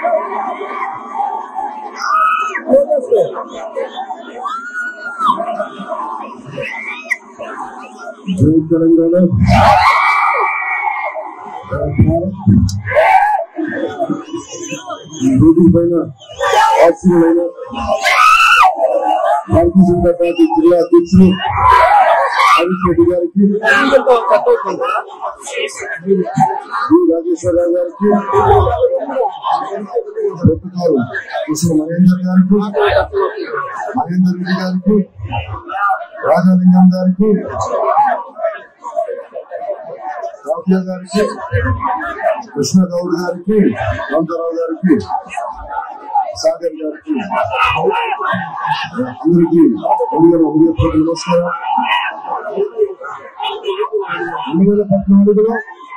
జై తెలంగాణ రోడ్డు పైన ఆక్సిజన్ భారతీయ జనతా పార్టీ జిల్లా అధ్యక్షులు హరీష్ రెడ్డి గారికి వి రాజేశ్వరరావు గారికి ప్రొఫెసర్ కృష్ణ మహేందర్ గారికి మహేందర్ రెడ్డి గారికి రాజాలింగం గారికి రాజ్య గారికి కృష్ణ గౌడ్ గారికి కాంతారావు గారికి సాగర్ గారికి అందరికీ ముందుగా హృదయపూర్వక నమస్కారం రెండు వేల పద్నాలుగులో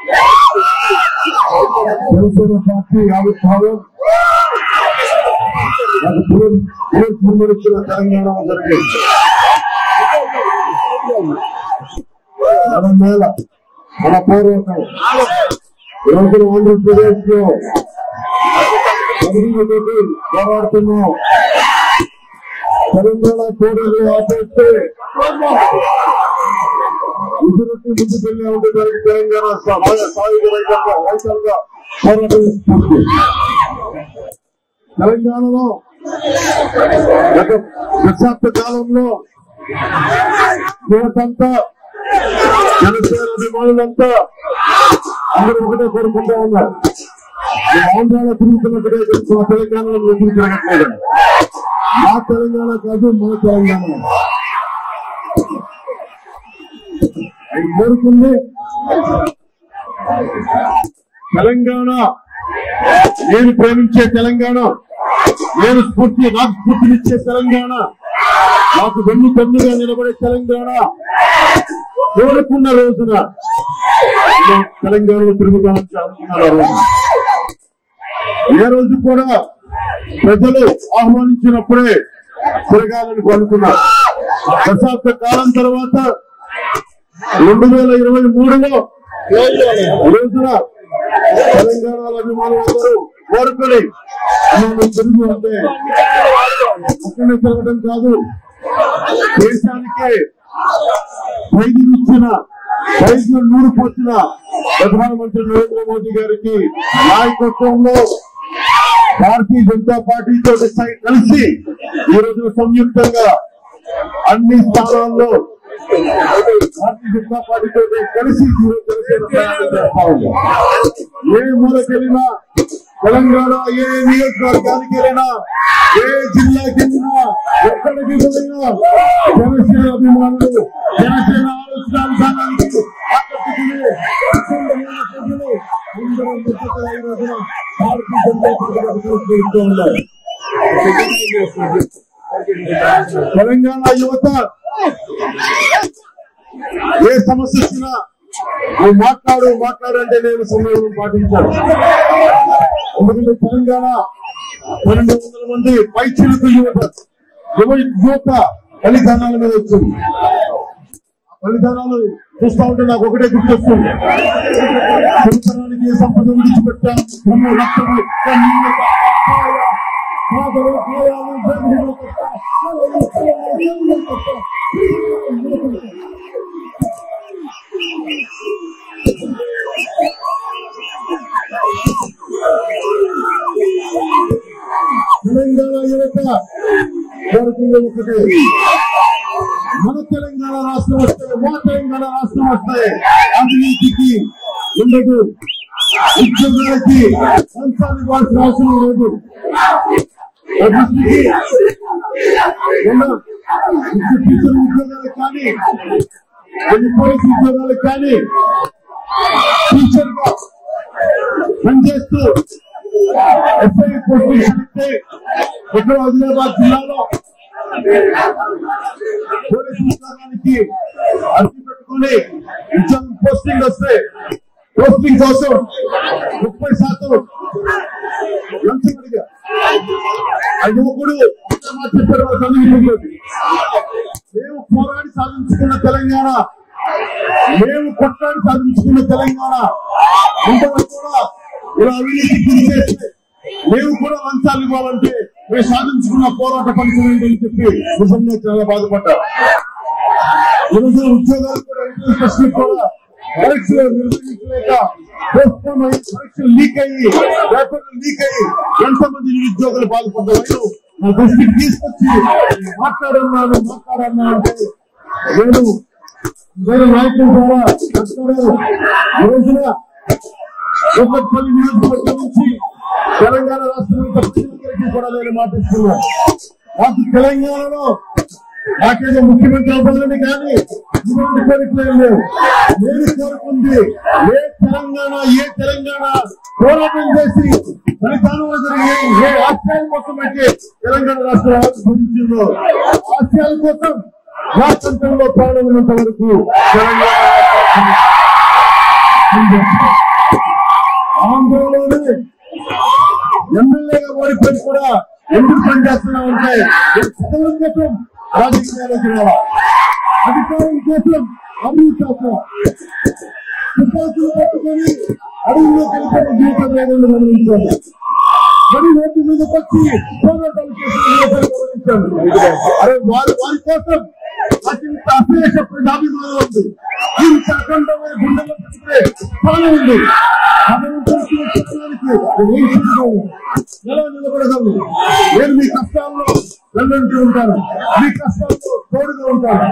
జనసేన పార్టీ ఆవిర్భావం నాకు పునర్ పునర్పునరుచ్చిన తెలంగాణ జరిగింది మనం వేల మన పూర్వకం రోజున ఆంధ్రప్రదేశ్ లో పదిహేను పోరాడుతున్నాం తెలంగాణ కోడలు ఆపేస్తే ఇద్దరికి ముందుకెళ్ళే ఉండడానికి తెలంగాణ సమాజ సాయుధ రైతంగా రైతంగా పోరాటం ఇస్తుంది తెలంగాణలో గత దశాబ్ద కాలంలో యువతంతా జనసేన అభిమానులంతా అందరూ ఒకటే కోరుకుంటా ఉన్నారు మేము ఆంధ్రాలో తిరుగుతున్నట్టుగా తెలుసు మా తెలంగాణలో మేము ఎందుకు తిరగట్లేదు మా తెలంగాణ కాదు మన తెలంగాణ ఆయన కోరుకుంది తెలంగాణ నేను ప్రేమించే తెలంగాణ నేను స్ఫూర్తి నాకు స్ఫూర్తినిచ్చే తెలంగాణ నాకు వెన్ను పెన్నుగా నిలబడే తెలంగాణ కోరుకున్న రోజున నేను తెలంగాణలో తిరుగుతామని అనుకున్నారు ఆ రోజు ఏ రోజు కూడా ప్రజలు ఆహ్వానించినప్పుడే తిరగాలని అనుకున్నారు దశాబ్ద కాలం తర్వాత రెండు వేల ఇరవై మూడులో రోజున తెలంగాణ అభిమానులందరూ కోరుకొని మేము తిరిగి అంటే ఒక్కనే తిరగడం కాదు దేశానికే వైద్యం ఇచ్చిన వైద్యం నూరు పోసిన ప్రధానమంత్రి నరేంద్ర మోదీ గారికి నాయకత్వంలో భారతీయ జనతా పార్టీతో సై- కలిసి ఈ రోజు సంయుక్తంగా అన్ని స్థానాల్లో భారతీయ జనతా పార్టీతో కలిసి ఈ రోజు జనసేన ప్రయాణం చేస్తా ఉంది ఏ మూలకెళ్ళినా తెలంగాణ ఏ నియోజకవర్గానికి వెళ్ళినా ఏ జిల్లాకి వెళ్ళినా ఎక్కడికి వెళ్ళినా జనసేన అభిమానులు జనసేన ఆలోచన విధానానికి ఆకట్టుకునే అఖండమైన ప్రజలు అందరూ ముచ్చటగా ఈ రోజున భారతీయ జనతా పార్టీకి పిలుపునిస్తూ ఉన్నారు తెలంగాణ యువత ఏ సమస్య వచ్చినా నువ్వు మాట్లాడు మాట్లాడంటే నేను సమయం పాటించాను ఎందుకంటే తెలంగాణ పన్నెండు వందల మంది పైచిలకు యువత యువ యువత బలిదానాల మీద వచ్చింది ఆ బలిదానాలు చూస్తా ఉంటే నాకు ఒకటే గుర్తొస్తుంది సంవత్సరానికి సంపద విడిచిపెట్టాం బ్రహ్మ రక్తము కన్నీరు, కాయ, కాదరు, కాయాలు, జగములు తప్ప, తెలంగాణ యువత కోరుకునే ఒకటే మన తెలంగాణ రాష్ట్రం వస్తే మా తెలంగాణ రాష్ట్రం వస్తే అవినీతికి ఉండదు ఉద్యోగాలకి సంస్థలు ఇవ్వాల్సిన అవసరం లేదు అభివృద్ధికి ఉన్న టీచర్ ఉద్యోగాలకు కానీ కొన్ని పోలీసు ఉద్యోగాలకు కానీ టీచర్ గా పనిచేస్తూ ఎస్ఐ పోస్టింగ్ ఇస్తే ఇక్కడ ఆదిలాబాద్ జిల్లాలో పోలీసు ఉద్యోగానికి అర్జీ పెట్టుకుని ఉద్యోగం పోస్టింగ్ వస్తే పోస్టింగ్ కోసం ముప్పై శాతం లంచం అడిగా ఆ యువకుడు ఒక్క మాట చెప్పారు వాళ్ళ చదువుకుంటుంది మేము పోరాడి సాధించుకున్న తెలంగాణ మేము కొట్లాడి సాధించుకున్న తెలంగాణ ఇంతవరకు కూడా ఇలా అవినీతి గురి చేస్తే మేము కూడా లంచాలు ఇవ్వాలంటే మేము సాధించుకున్న పోరాట ఫలితం ఏంటని చెప్పి నిజంగా చాలా బాధపడ్డారు ఈరోజు ఉద్యోగాలు కూడా ఎంట్రన్స్ టెస్టులు కూడా పరీక్షలు నిర్వహించలేక పోస్ట్పోన్ అయ్యి పరీక్షలు లీక్ అయ్యి పేపర్లు లీక్ అయ్యి ఎంతమంది నిరుద్యోగులు బాధపడ్డారు నా దృష్టికి తీసుకొచ్చి మాట్లాడన్నాను మాట్లాడన్నా అంటే నేను నేను నాయకుల ద్వారా మాట్లాడాను ఈ రోజున ఒకటి నియోజకవర్గం నుంచి తెలంగాణ రాష్ట్రం యొక్క ప్రజలందరికీ కూడా నేను మాటిస్తున్నాను నాకు తెలంగాణలో నాకేదో ముఖ్యమంత్రి అవ్వాలని కానీ ఇటువంటి కోరికలు లేవు నేను కోరుకుంది ఏ తెలంగాణ ఏ తెలంగాణ పోరాటం చేసి ఫలితానంలో జరిగే ఏ ఆశయాల కోసం అయితే తెలంగాణ రాష్ట్ర భవిష్యత్తులో ఆశయాల కోసం రాష్ట్రంలో ప్రాణం ఉన్నంత వరకు తెలంగాణ రాష్ట్రం ఆంధ్రలోనే ఎమ్మెల్యేగా ఓడిపోయి కూడా ఎందుకు పనిచేస్తున్నావు అంటే పదవుల కోసం రాజకీయాలకు రావా అధికారం కోసం అభివృద్ధి కోసం తుపాకులు పట్టుకొని అడవుల్లో కలిపిన జీవితం వేగంగా గమనించాలి మరి రోడ్డు మీదకి వచ్చి పోరాటాలు చేసిన యువతను గమనించాలి అరే వారి వారి కోసం అత్యంత అశేష ప్రజాభిమానం ఉంది ఇంత అఖండమైన గుండెల్లో పెట్టుకునే స్థానం ఉంది అతను చేసిన క్షేత్రానికి ఏం చేయగలను? ఎలా నిలబడగలను నేను మీ కష్టాల్లో వెన్నంటి ఉంటాను మీ కష్టాల్లో తోడుగా ఉంటాను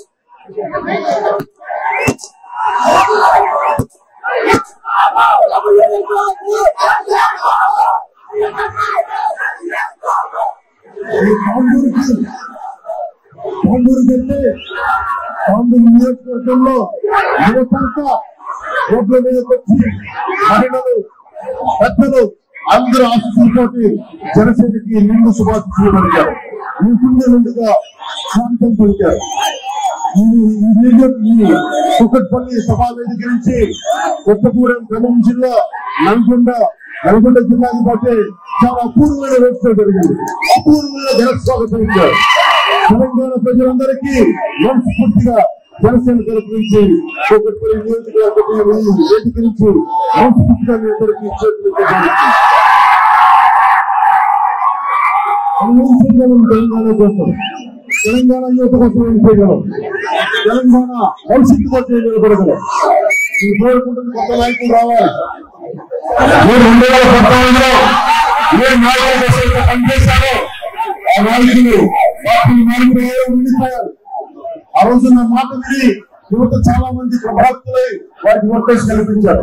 ఈ కాంబూరుకి కాంబూరుకి వెళ్తే కాంబూరు నియోజకవర్గంలో యువతంతా రోడ్ల మీదకి వచ్చి మహిళలు పెద్దలు అందరూ ఆశిస్తున్నతోటి జనసేనకి నిండు శుభాశిస్తులు పలికారు ఇంకుండే నుండిగా స్వాగతం పలికారు ఈ ఈ నియోజక ఈ కుక్కట్పల్లి సభా వేదిక నుంచి కొత్తగూడెం ఖమ్మం జిల్లా నల్గొండ నల్గొండ జిల్లాకి పోతే చాలా అపూర్వమైన వ్యవస్థ జరిగింది అపూర్వమైన జన స్వాగతం ఇచ్చారు తెలంగాణ ప్రజలందరికీ మనస్ఫూర్తిగా జనసేన తరపు నుంచి కుక్కట్పల్లి నియోజకవర్గం ఈ వేదిక నుంచి మనస్ఫూర్తిగా మీ అందరికీ చేతులు ఎత్తేసి ఏం చేయగలం తెలంగాణ కోసం తెలంగాణ యువత కోసం ఏం చేయగలం తెలంగాణ భవిష్యత్తు కోసం ఏం నిలబడగలం ఈ కోరుకుంటున్న కొత్త నాయకులు రావాలి మీరు రెండు వేల పంతొమ్మిదిలో ఏ నాయకుల కోసం అయితే పనిచేశారో ఆ నాయకులు పార్టీ నాయకులు ఎవరో ఉండిపోయారు ఆ రోజు నా మాట విని యువత చాలా మంది ప్రభావితులై వారికి ఓటేసి కల్పించారు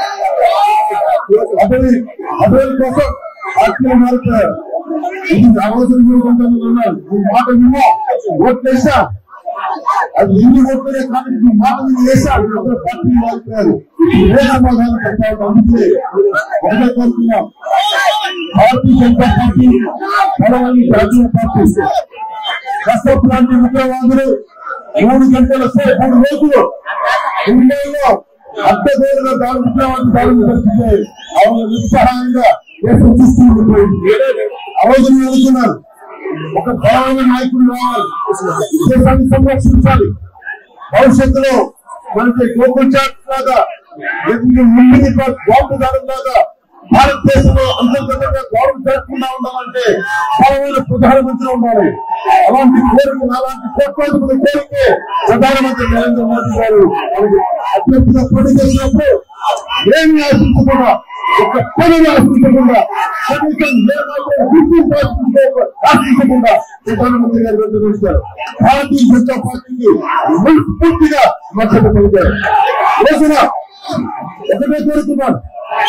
అటవీ అటవీ కోసం పార్టీలు మారుతారు ఇది ఆ రోజు మీరు కొంతమంది ఉన్నారు ఈ మాట విన్నా ఓట్లేసా అది ఎన్ని ఓట్లే కానీ ఈ మాట విని వేసా అందరూ పార్టీ మారిపోయారు ఏ సమాధానం చెప్తారు అందుకే ఒకటే కోరుతున్నాం భారతీయ జనతా పార్టీ పడవల్లి జాతీయ పార్టీ కష్టపు లాంటి ఉగ్రవాదులు మూడు గంటల సేపు మూడు రోజులు ఇండియాలో అడ్డగోలుగా దాడి ఉగ్రవాది దాడులు జరిపితే ఆమె నిస్సహాయంగా దేశం చూస్తూ ఉండిపోయింది ఆ రోజు నేను అనుకున్నాను ఒక బలమైన నాయకుడు రావాలి దేశాన్ని సంరక్షించాలి భవిష్యత్తులో మనకి గోకుల్ చాట్ లాగా ఎన్ని ముందుకి బాంబు దాడుల లాగా భారతదేశంలో అంతర్గతంగా గౌరవం జరగకుండా ఉండాలంటే బలమైన ప్రధానమంత్రి ఉండాలి అలాంటి కోరిక అలాంటి కోట్లాది మంది కోరికే ప్రధానమంత్రి నరేంద్ర మోదీ గారు మనకి అభ్యర్థిగా పోటీ చేసినప్పుడు ఏమి ఆశించకుండా ఒక పనిని ఆశించకుండా కనీసం ఏ మాత్రం గుర్తింపు ఆశించకుండా ఆశించకుండా ప్రధానమంత్రి గారు వెంటనేస్తారు భారతీయ జనతా పార్టీకి పూర్తిగా మద్దతు పలికారు రోజున ఒకటే కోరుతున్నాను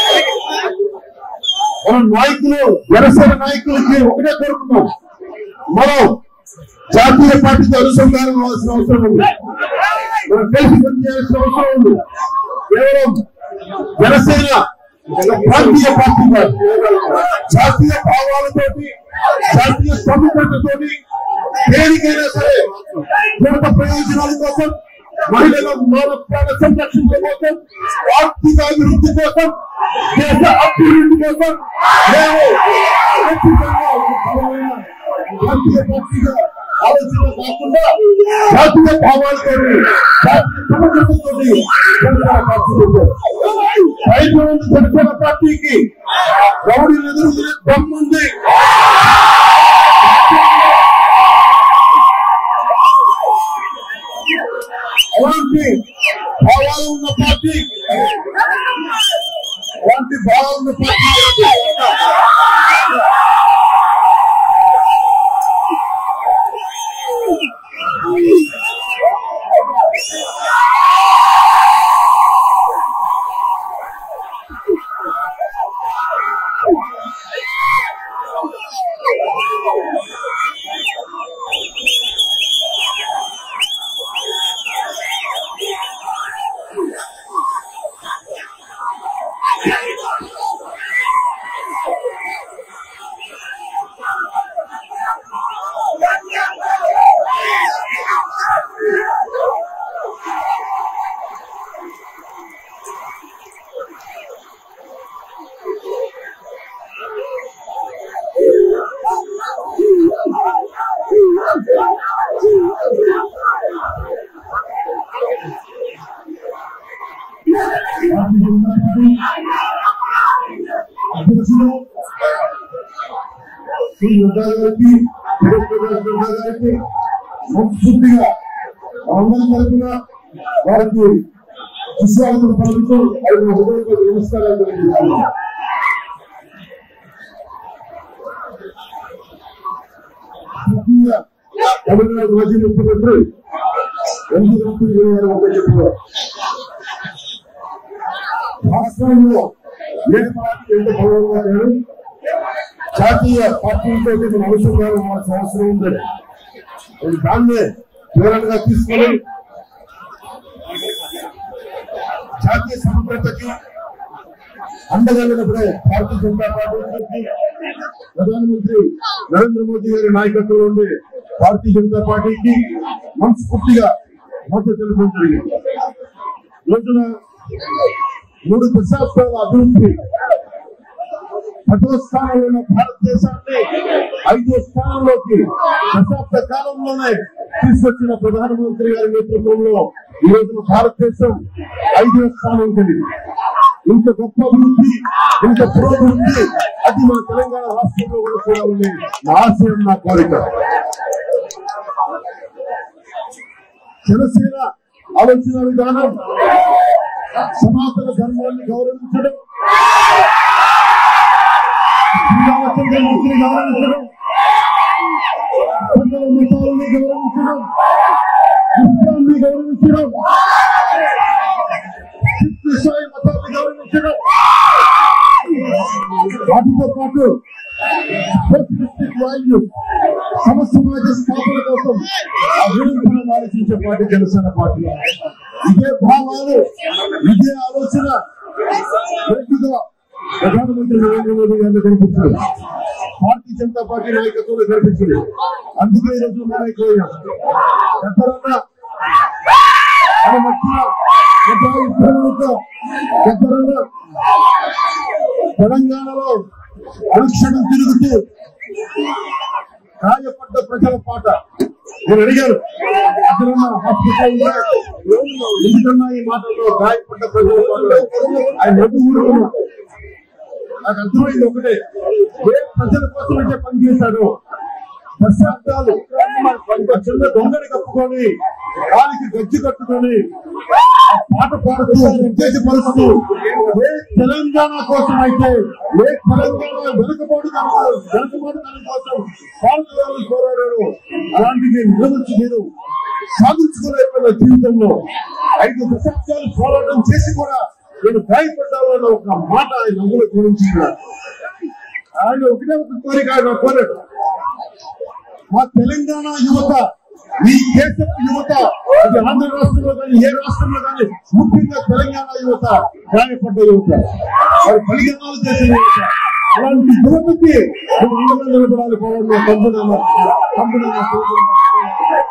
మన నాయకులు జనసేన నాయకులకి ఒకటే కోరుకున్నాం మనం జాతీయ పార్టీతో అనుసంధానం అవ్వాల్సిన అవసరం ఉంది మనం కలిసి పనిచేయాల్సిన అవసరం ఉంది కేవలం జనసేన ఒక ప్రాంతీయ పార్టీ కాదు జాతీయ భావాలతోటి జాతీయ సమీకరణతోటి దేనికైనా సరే యువత ప్రయోజనాల కోసం మహిళల మానవ ప్రాణ సంరక్షణ కోసం ఆర్థిక అభివృద్ధి కోసం దేశ అభివృద్ధి కోసం మేము ఖచ్చితంగా ఒక బలమైన జాతీయ పార్టీగా ఆలోచన కాకుండా జాతీయ భావాలతో జాతీయ సమగ్రతతో జనసేన పార్టీ పెట్టారు రైతు ఉంది జనసేన పార్టీకి రౌడీలు ఎదురు దమ్ముంది అలాంటి భావాలు ఉన్న పార్టీ అలాంటి భావాలు ఉన్న పార్టీ అధ్యక్షులు శ్రీ యుద్ధాలకి గారికి సంస్కృతిగా అందరి తరఫున వారికి విశ్వాసం పలుకుతూ ఐదు హృదయంలో నమస్కారాలు తెలియజేస్తున్నాను ముఖ్యంగా తమిళనాడు మాజీ ముఖ్యమంత్రి ఎన్టీ రామచంద్ర గారు ఒక చెప్పారు రాష్ట్రంలో ఏ పార్టీ ఎంత బలంగా లేరు జాతీయ పార్టీలతో మన అనుసంధానం అవ్వాల్సిన అవసరం ఉందని నేను దాన్నే వివరంగా తీసుకొని జాతీయ సమగ్రతకి అండగా నిలబడే భారతీయ జనతా పార్టీ ప్రధానమంత్రి నరేంద్ర మోదీ గారి నాయకత్వంలో ఉండే భారతీయ జనతా పార్టీకి మనస్ఫూర్తిగా మద్దతు తెలుపడం జరిగింది ఈ రోజున మూడు దశాబ్దాల అభివృద్ధి పదో స్థానంలో ఉన్న భారతదేశాన్ని ఐదో స్థానంలోకి దశాబ్ద కాలంలోనే తీసుకొచ్చిన ప్రధానమంత్రి గారి నేతృత్వంలో ఈ రోజున భారతదేశం ఐదో స్థానం కలిగింది ఇంత గొప్ప అభివృద్ధి ఇంత పురోగతి అది మన తెలంగాణ రాష్ట్రంలో కూడా చూడాలని నా ఆశయం నా కోరిక జనసేన ఆలోచన విధానం సనాతన ధర్మాన్ని గౌరవించడం శ్రీరామచంద్రమూర్తిని గౌరవించడం ప్రజల మతాలని గౌరవించడం ఇస్లాంని గౌరవించడం సిద్ధ సాయి మతాన్ని గౌరవించడం వాటితో పాటు సోషలిస్టిక్ వాల్యూ సమ సమాజ స్థాపన కోసం అభివృద్ధిని ఆలోచించే పార్టీ జనసేన పార్టీ ఇదే భావాలు ఇదే ఆలోచన గట్టిగా ప్రధానమంత్రి నరేంద్ర మోదీ గారిని కనిపించారు భారతీయ జనతా పార్టీ నాయకత్వంలో కనిపించింది అందుకే ఈ రోజు మనం అయిపోయాం ఎక్కడన్నా మన మధ్య ప్రజాయుద్ధంతో ఎక్కడన్నా తెలంగాణలో అనుక్షణం తిరుగుతూ గాయపడ్డ ప్రజల పాట నేను అడిగాను అక్కడున్న హాస్పిటల్ ఎందుకన్నా ఈ మాటల్లో గాయపడ్డ ప్రజల పాట ఆయన నవ్వు ఊరుకున్నా నాకు అర్థమైంది ఒకటే ఏ ప్రజల కోసం అయితే పనిచేశాడో దశాబ్దాలు ఒక చిన్న దొంగని కప్పుకొని కాలికి గజ్జి కట్టుకొని ఆ పాట పాడుతూ ఉత్తేజపరుస్తూ ఏ తెలంగాణ కోసం అయితే ఏ తెలంగాణ వెనుకబడి వెనుకబడి కోసం భారతదేశం పోరాడాడు అలాంటిది నిలవచ్చు నేను సాధించుకోలేకపోయిన జీవితంలో ఐదు దశాబ్దాలు పోరాటం చేసి కూడా నేను గాయపడ్డాను ఒక మాట ఆయన అందులో గురించుకున్నాడు ఆయన ఒకటే ఒక కోరిక ఆయన కోరాడు మా తెలంగాణ యువత ఈ దేశపు యువత అది ఆంధ్ర రాష్ట్రంలో కానీ ఏ రాష్ట్రంలో కానీ ముఖ్యంగా తెలంగాణ యువత గాయపడ్డ యువత వారు బలిదానాలు చేసిన యువత అలాంటి యువతకి నువ్వు అండగా నిలబడాలి పోవాలి పంపునన్నా పంపునన్నా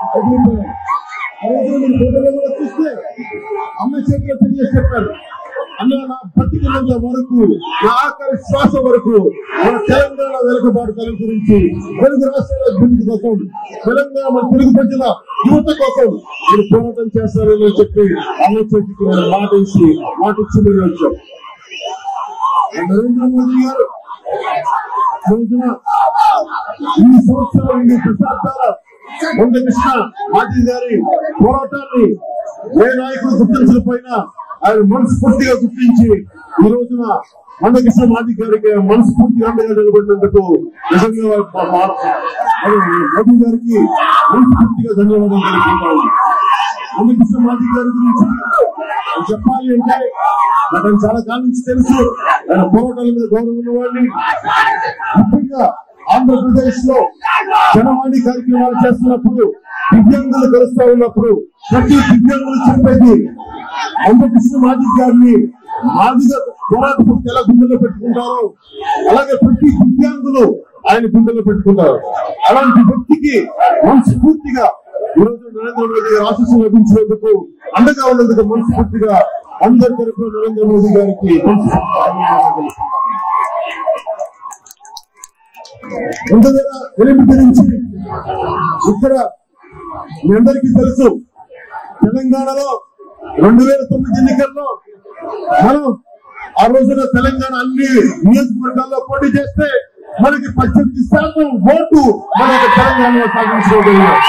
ఆ రోజు మీరు ఫోటోలో కూడా చూస్తే అమ్మ చేతిలో తెలియజేసి చెప్పారు అన్న నా బతికినంత వరకు నా ఆఖరి శ్వాస వరకు మన తెలంగాణ వెనుకబాటుతనం గురించి తెలుగు రాష్ట్రాల అభివృద్ధి కోసం తెలంగాణ మన తెలుగు ప్రజల యువత కోసం మీరు పోరాటం చేస్తారని చెప్పి ఆలోచించి మాట ఇచ్చి మాట ఇచ్చి మీరు వచ్చాం నరేంద్ర మోదీ గారు రోజున ఈ సంవత్సరాలు ఈ దశాబ్దాల వంద కృష్ణ మాజీ గారి పోరాటాన్ని ఏ నాయకుడు గుర్తించకపోయినా ఆయన మనస్ఫూర్తిగా గుర్తించి ఈ రోజున మందకృష్ణ మాజీ గారికి మనస్ఫూర్తిగా అండగా నిలబడినందుకు నిజంగా మా- మా- మన మోదీ గారికి మనస్ఫూర్తిగా ధన్యవాదాలు తెలుపుకుంటాను మందకృష్ణ మాజీ గారి గురించి చెప్పాలి అంటే నాకు ఆయన చాలా కాలం నుంచి తెలుసు ఆయన పోరాటాల మీద గౌరవం ఉన్నవాడిని ముఖ్యంగా ఆంధ్రప్రదేశ్ లో జనవాణి కార్యక్రమాలు చేస్తున్నప్పుడు దివ్యాంగులు కలుస్తా ఉన్నప్పుడు ప్రతి దివ్యాంగులు చెప్పేది అంబకృష్ణ మాజీ గారిని మాదిగా పోరాటం ఎలా గుండెలో పెట్టుకుంటారో అలాగే ప్రతి దివ్యాంగులు ఆయన గుండెలో పెట్టుకుంటారు అలాంటి వ్యక్తికి మనస్ఫూర్తిగా ఈరోజు నరేంద్ర మోదీ గారి ఆశీస్సులు లభించినందుకు అండగా ఉన్నందుకు మనస్ఫూర్తిగా అందరి తరఫున నరేంద్ర మోదీ గారికి మనస్ఫూర్తిగా ధన్యవాదాలు తెలుపుతున్నాను. రెండు వేల ఎనిమిది నుంచి ఇక్కడ మీ అందరికీ తెలుసు తెలంగాణలో రెండు వేల తొమ్మిది ఎన్నికల్లో మనం ఆ రోజున తెలంగాణ అన్ని నియోజకవర్గాల్లో పోటీ చేస్తే మనకి పద్దెనిమిది శాతం ఓటు మనకి తెలంగాణలో సాధించుకోగలిగాం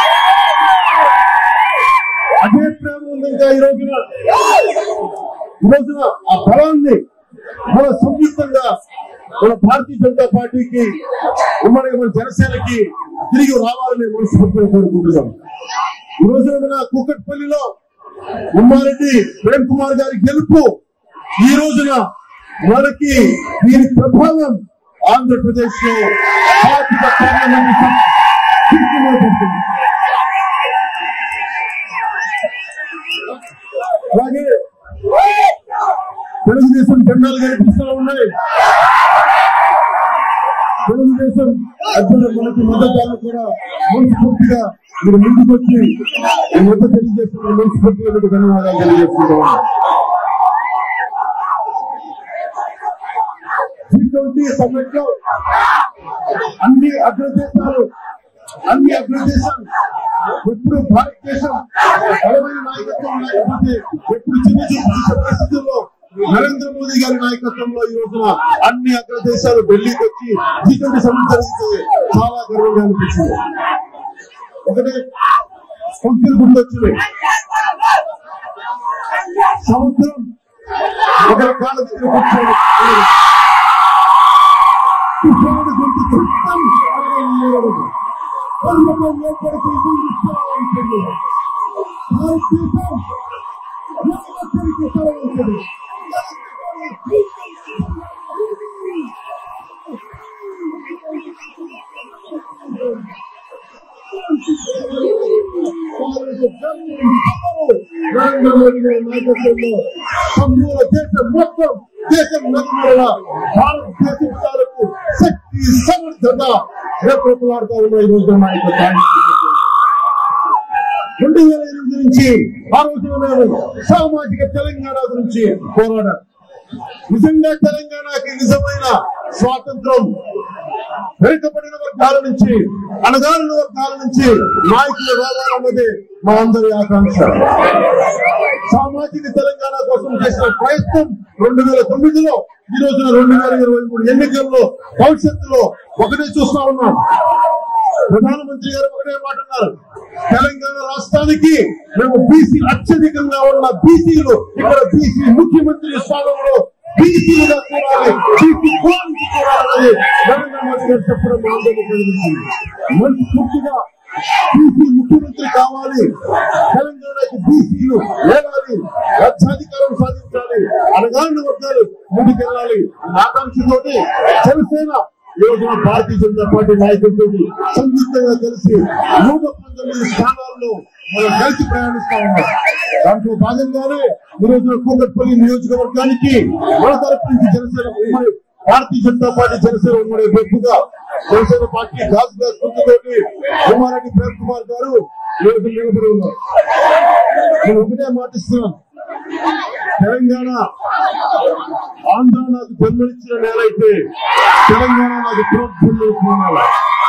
అదే ప్రేమ ఉంది ఇంకా ఈ రోజున ఈ రోజున ఆ బలాన్ని మన సంయుక్తంగా మన భారతీయ జనతా పార్టీకి ఉమ్మడి మన జనసేనకి తిరిగి రావాలని మనస్ఫూర్తిగా కోరుకుంటున్నాం ఈ రోజున మన కూకట్పల్లిలో ఉమ్మారెడ్డి ప్రేమ్ కుమార్ గారి గెలుపు ఈ రోజున మనకి దీని ప్రభావం ఆంధ్రప్రదేశ్ లో పార్టీల పార్లమెంట్ పడుతుంది అలాగే తెలుగుదేశం జెండాలు కనిపిస్తూ ఉన్నాయి తెలుగుదేశం అభ్యర్థులు మనకి మద్దతుదారులు కూడా మనస్ఫూర్తిగా మీరు ముందుకు వచ్చి ఈ మద్దతు తెలియజేస్తున్న మనస్ఫూర్తిగా మీకు ధన్యవాదాలు తెలియజేస్తున్నాం జీ ట్వంటీ సమ్మిట్ లో అన్ని అగ్రదేశాలు అన్ని అగ్రదేశాలు ఎప్పుడు భారతదేశం బలమైన నాయకత్వం లేకపోతే ఎప్పుడు చిన్న చూపు చూసే పరిస్థితుల్లో నరేంద్ర మోదీ గారి నాయకత్వంలో ఈ రోజున అన్ని అగ్రదేశాలు ఢిల్లీకి వచ్చి జీ ట్వంటీ సమ్మిట్ జరిగితే చాలా గర్వంగా అనిపించింది ఒకటే పంక్తులు గుర్తొచ్చినాయి సముద్రం ఒక కాళ్ళ దగ్గర కూర్చొని తుఫాను గుర్తు చిత్తం పర్వతం లోపలికి దూరిస్తూ భారతదేశం ఎక్కడికి ఉంటుంది నరేంద్ర మోదీ గారి నాయకత్వంలో సమూల దేశం మొత్తం దేశం నలుమూలల భారతదేశం తాలూకు శక్తి సమర్థత రేపట్లాడుతూ ఉన్న ఈ రోజు నాయకత్వం రెండు వేల ఎనిమిది నుంచి ఆ రోజున మేము సామాజిక తెలంగాణ గురించి పోరాడాం నిజంగా తెలంగాణకి నిజమైన స్వాతంత్రం వెనుకబడిన వర్గాల నుంచి అణగారిన వర్గాల నుంచి నాయకులు రావాలన్నది మా అందరి ఆకాంక్ష సామాజిక తెలంగాణ కోసం చేసిన ప్రయత్నం రెండు వేల తొమ్మిదిలో ఈ రోజున రెండు వేల ఇరవై మూడు ఎన్నికల్లో భవిష్యత్తులో ఒకటే చూస్తా ఉన్నాం ప్రధానమంత్రి గారు ఒకటే మాట అన్నారు తెలంగాణ రాష్ట్రానికి మేము బీసీ అత్యధికంగా ఉన్న బీసీలు ఇక్కడ బీసీ ముఖ్యమంత్రి స్థానంలో బీసీలుగా చూడాలి బీసీ కులానికి చూడాలన్నది నరేంద్ర మోదీ గారు చెప్పడం మా అందరికీ కలిగించింది మంచి పూర్తిగా బీసీ ముఖ్యమంత్రి కావాలి తెలంగాణకి బీసీలు లేవాలి రాజ్యాధికారం సాధించాలి అనగాని వర్గాలు ముందుకెళ్ళాలి ఆకాంక్షతోటి జనసేన ఈ రోజున భారతీయ జనతా పార్టీ నాయకులతో సంయుక్తంగా కలిసి నూట పంతొమ్మిది స్థానాల్లో మనం కలిసి ప్రయాణిస్తా ఉన్నాం దాంట్లో భాగంగానే ఈ రోజున కూకట్పల్లి నియోజకవర్గానికి మన తరపు నుంచి జనసేన ఉమ్మడి భారతీయ జనతా పార్టీ జనసేన ఉమ్మడి వ్యక్తిగా జనసేన పార్టీ దాస్ గారి గుర్తుతోటి కుమారెడ్డి ప్రేమ్ కుమార్ గారు ఈ రోజు నిలబడి ఉన్నారు నేను ఒకటే మాటిస్తున్నాను తెలంగాణ ఆంధ్ర నాకు జన్మనిచ్చిన నేలైతే తెలంగాణ నాకు ప్రోత్సహించిన నేల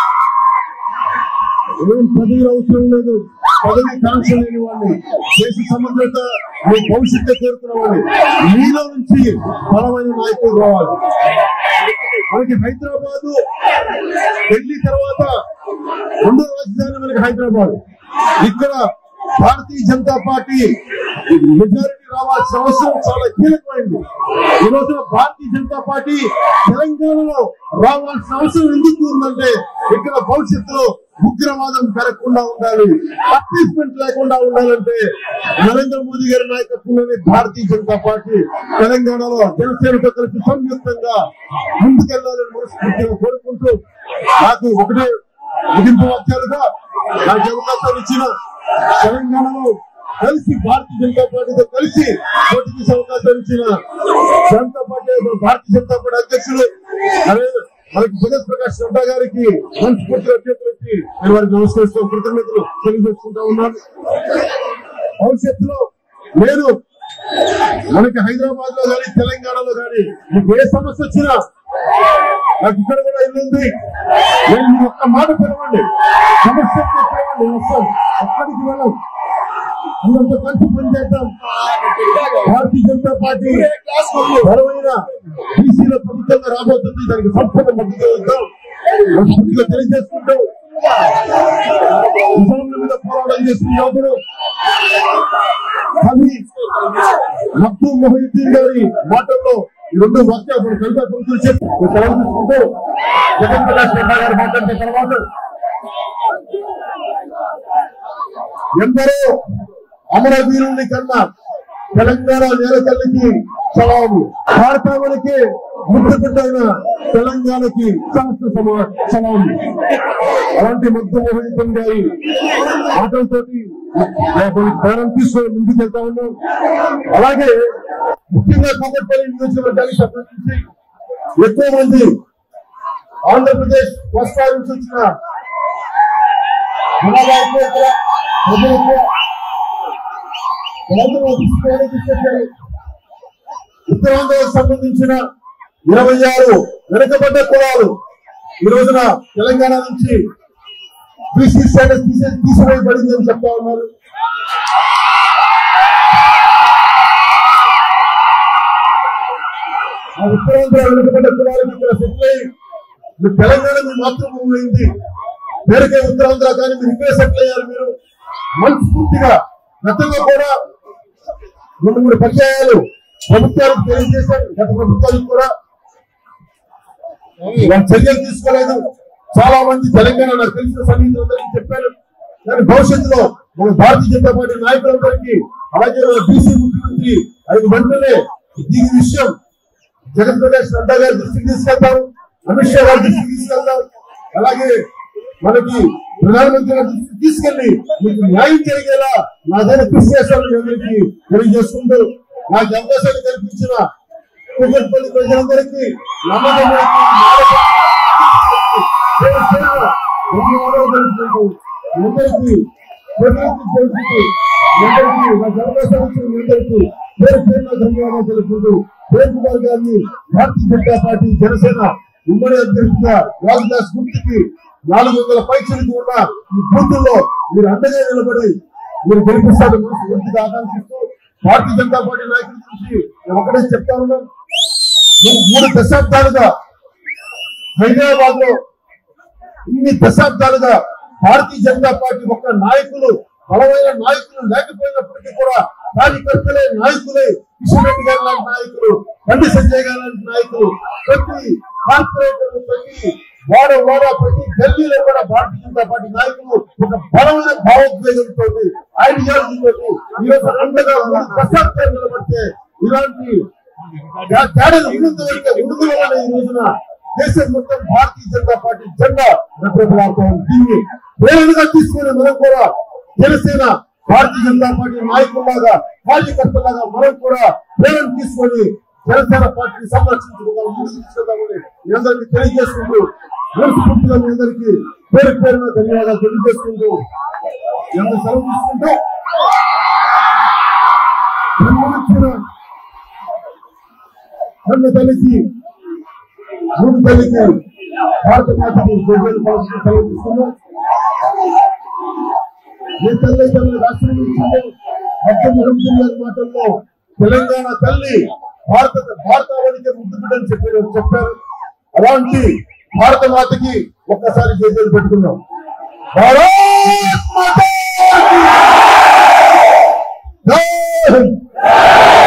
ఏం పదవి అవసరం లేదు పదవి కాంక్ష లేని వాడిని దేశ సమగ్రత మీ భవిష్యత్తు కోరుకున్న వాడిని మీలో నుంచి బలమైన నాయకులు రావాలి మనకి హైదరాబాద్ ఢిల్లీ తర్వాత రెండో రాజధాని మనకి హైదరాబాద్ ఇక్కడ భారతీయ జనతా పార్టీ మెజారిటీ రావాల్సిన అవసరం చాలా కీలకమైంది ఈ రోజున భారతీయ జనతా పార్టీ తెలంగాణలో రావాల్సిన అవసరం ఎందుకు ఉందంటే ఇక్కడ భవిష్యత్తులో ఉగ్రవాదం పెరగకుండా ఉండాలి అప్లీస్మెంట్ లేకుండా ఉండాలంటే నరేంద్ర మోదీ గారి నాయకత్వంలోని భారతీయ జనతా పార్టీ తెలంగాణలో జనసేనతో కలిసి సంయుక్తంగా ముందుకెళ్లాలని మనస్ఫూర్తిగా కోరుకుంటూ నాకు ఒకటే ముగింపు వాక్యాలుగా నాకు అవకాశం ఇచ్చిన తెలంగాణలో కలిసి భారతీయ జనతా పార్టీతో కలిసి పోటీ చేసే అవకాశం ఇచ్చిన జనతా పార్టీ భారతీయ జనతా పార్టీ అధ్యక్షులు నరేంద్ర మనకి జగత్ ప్రకాష్ నడ్డా గారికి మనస్ఫూర్తిగా అధ్యక్షులు వచ్చి నేను వారికి నమస్కరిస్తూ కృతజ్ఞతలు తెలియజేసుకుంటా ఉన్నాను భవిష్యత్తులో నేను మనకి హైదరాబాద్ లో కానీ తెలంగాణలో కానీ మీకు ఏ సమస్య వచ్చినా నాకు ఇక్కడ కూడా ఇల్లు ఉంది నేను మీ ఒక్క మాట పిలవండి సమస్య చెప్పేవాడిని నేను వస్తాను ఎక్కడికి వెళ్ళం అందరితో కలిసి పనిచేద్దాం భారతీయ జనతా పార్టీ బలమైన బీసీల ప్రభుత్వంగా రాబోతుంది దానికి సంపూర్ణ మద్దతు ఇద్దాం మనస్ఫూర్తిగా తెలియజేసుకుంటూ నిజాముల మీద పోరాటం చేస్తున్న యోగుడు కవి మక్తూ మొహిద్దీన్ గారి మాటల్లో ఈ రెండు వాక్యాలు మనం కవితా పంక్తులు చెప్పి సెలవు తీసుకుంటూ జగన్ ప్రకాష్ రెడ్డి గారు మాట్లాడిన తర్వాత ఎందరో అమరవీరుని కన్నా తెలంగాణ నేల తల్లికి సలాము భారతావనికి ముద్దు బిడ్డైన తెలంగాణకి శాస్త్ర సమా సలాము అలాంటి ముద్దు మోహితం గారి మాటలతోటి ప్రాణం తీసుకొని ముందుకు వెళ్తా ఉన్నాం అలాగే ముఖ్యంగా కూకట్పల్లి నియోజకవర్గానికి సంబంధించి ఎక్కువ మంది ఆంధ్రప్రదేశ్ రాష్ట్రాల నుంచి వచ్చిన జనాభా ఎక్కువ ఇక్కడ, ప్రజలు ఎక్కువ. తెలంగాణ తీసుకోవడానికి తీసుకొచ్చారు. ఉత్తరాంధ్రకు సంబంధించిన ఇరవై ఆరు వెనుకబడ్డ కులాలు ఈ రోజున తెలంగాణ నుంచి బీసీ స్టేటస్ తీసే తీసివేయబడింది అని చెప్తా ఉన్నారు ఆ ఉత్తరాంధ్ర వెనుకబడ్డ కులాలకు ఇక్కడ సెటిల్ అయ్యి మీరు తెలంగాణ మీ మాతృభూమి అయింది పేరుకే ఉత్తరాంధ్ర కానీ మీరు ఇక్కడే సెటిల్ అయ్యారు మీరు మనస్ఫూర్తిగా గతంలో కూడా రెండు మూడు పర్యాయాలు ప్రభుత్వాలకు తెలియజేశారు గత ప్రభుత్వాలకు కూడా వాళ్ళు చర్యలు తీసుకోలేదు చాలా మంది తెలంగాణ నాకు తెలిసిన సన్నిహితులందరికీ చెప్పారు కానీ భవిష్యత్తులో మన భారతీయ జనతా పార్టీ నాయకులందరికీ అలాగే మన బీసీ ముఖ్యమంత్రి ఐదు వెంటనే దీని విషయం జగన్ ప్రకాష్ నడ్డా గారి దృష్టికి తీసుకెళ్తారు అమిత్ షా గారి దృష్టికి తీసుకెళ్తారు అలాగే మనకి ప్రధానమంత్రి గారి దృష్టికి తీసుకెళ్లి మీకు న్యాయం జరిగేలా నాదైన కృషి చేస్తామని అందరికీ తెలియజేసుకుంటూ నాకు ఈ అవకాశాన్ని కల్పించిన కూకట్పల్లి ప్రజలందరికీ నమ్మకములకి, పేరు పేరున ధన్యవాదాలు తెలుపుకుంటూ మీ అందరికీ ప్రతినిధి తెలుపుతూ మీ అందరికీ నాకు అవకాశం ఇచ్చిన మీ అందరికీ పేరు పేరున ధన్యవాదాలు తెలుపుకుంటూ ప్రేమ్ కుమార్ గారిని భారతీయ జనతా పార్టీ జనసేన ఉమ్మడి అధ్యక్షుడిగా రాజదాస్ గుర్తికి నాలుగు వందల పైసలకు ఉన్న ఈ బూతుల్లో మీరు అండగా నిలబడి మీరు గెలిపిస్తారని మనస్ఫూర్తిగా ఆకాంక్షిస్తూ భారతీయ జనతా పార్టీ నాయకుల గురించి నేను ఒకటే చెప్తా ఉన్నాను మూ- మూడు దశాబ్దాలుగా హైదరాబాద్ లో ఇన్ని దశాబ్దాలుగా భారతీయ జనతా పార్టీ ఒక్క నాయకులు బలమైన నాయకులు లేకపోయినప్పటికీ కూడా కార్యకర్తలే నాయకులే కిషన్ రెడ్డి గారు లాంటి నాయకులు బండి సంజయ్ గారు లాంటి నాయకులు ప్రతి కార్పొరేటర్ ప్రతి వాడ వాడ ప్రతి గల్లీలో కూడా భారతీయ జనతా పార్టీ నాయకులు ఒక బలమైన భావోద్వేగంతో ఐడియాలజీతో ఈ రోజు అండగా మూడు దశాబ్దాలు నిలబడితే ఇలాంటి తేడాలు విడుదల విడుదల వల్ల ఈ రోజున దేశం మొత్తం భారతీయ జనతా పార్టీ జెండా రెప్రజెంట్ దీన్ని ప్రేరణగా తీసుకుని మనం కూడా జనసేన భారతీయ జనతా పార్టీ నాయకులాగా కార్యకర్తలాగా మనం కూడా ప్రేరణ తీసుకొని జనసేన పార్టీని సంరక్షించుకుందాం ముందుకు తీసుకెళ్దామని మీ అందరికీ తెలియజేసుకుంటూ మనస్ఫూర్తిగా మీ అందరికీ పేరు పేరున ధన్యవాదాలు తెలియజేసుకుంటూ మీ అందరూ సెలవు తీసుకుంటూ జన్మనిచ్చిన కన్న తల్లికి మూడు తల్లికి భారత మాతకి గొడ్డలు పాల్గొని సెలవుస్తున్నాం ఏ తల్లి తల్లి రాష్ట్రం ఇచ్చిందో అర్థం జరుగుతుంది మాటల్లో తెలంగాణ తల్లి భారత భారతావనికి ముద్దు బిడ్డని చెప్పారు చెప్పారు అలాంటి భారత మాతకి ఒక్కసారి చేతులు పెట్టుకున్నాం భారత్ మాతా కీ జై హింద్.